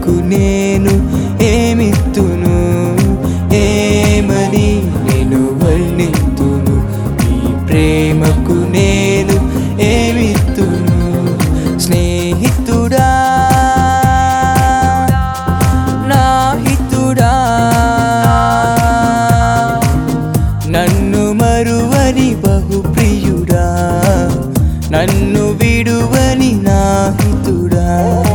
నీకు నేను ఏమిత్తును ఏమని నేను వర్ణింతును నీ ప్రేమకు నేను ఏమిత్తును స్నేహితుడా నా హితుడా నన్ను మరువని బహుప్రియుడా నన్ను విడువని నా హితుడా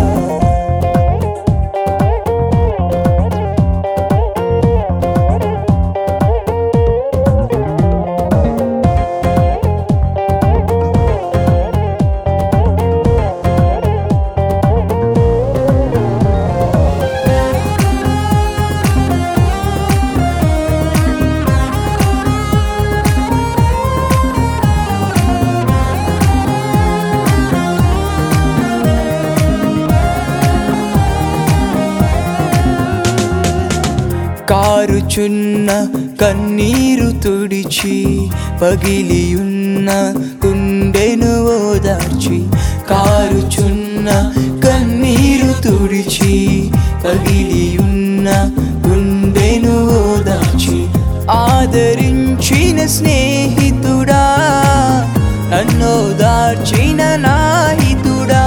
కారుచున్న కన్నీరు తుడిచి పగిలియున్న గుండెను ఓదార్చి కారుచున్న కన్నీరు తుడిచి పగిలియున్న గుండెను ఓదార్చి ఆదరించిన స్నేహితుడా నన్నోదార్చిన నాహితుడా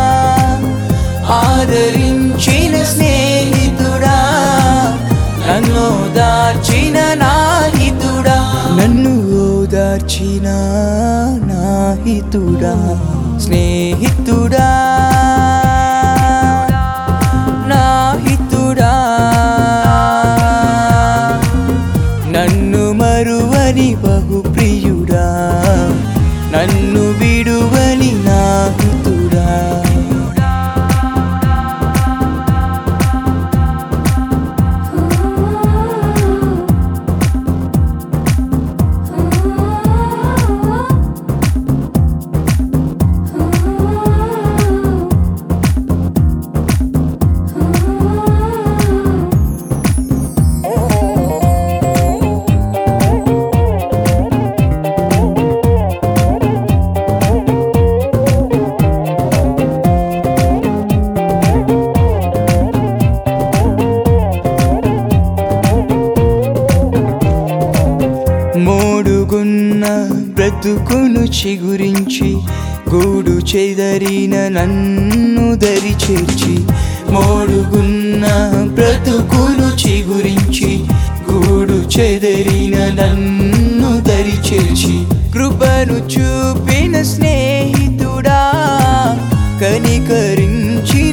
ఆదరించిన స్నేహితుడా నన్ను ఓదార్చిన నాహితుడా నన్ను ఓదార్చిన నాహితుడా స్నేహితుడా నాహితుడా నన్ను మరువని బహుప్రియుడా నన్ను విడువని నాహితుడా మోడుగున్న బ్రతుకును చిగురించి గూడు చెదరిన నన్ను దరి చేర్చి మోడుగున్న బ్రతుకును చిగురించి గూడు చెదరిన నన్ను దరి చేర్చి కృపను చూపిన స్నేహితుడా కనికరించిన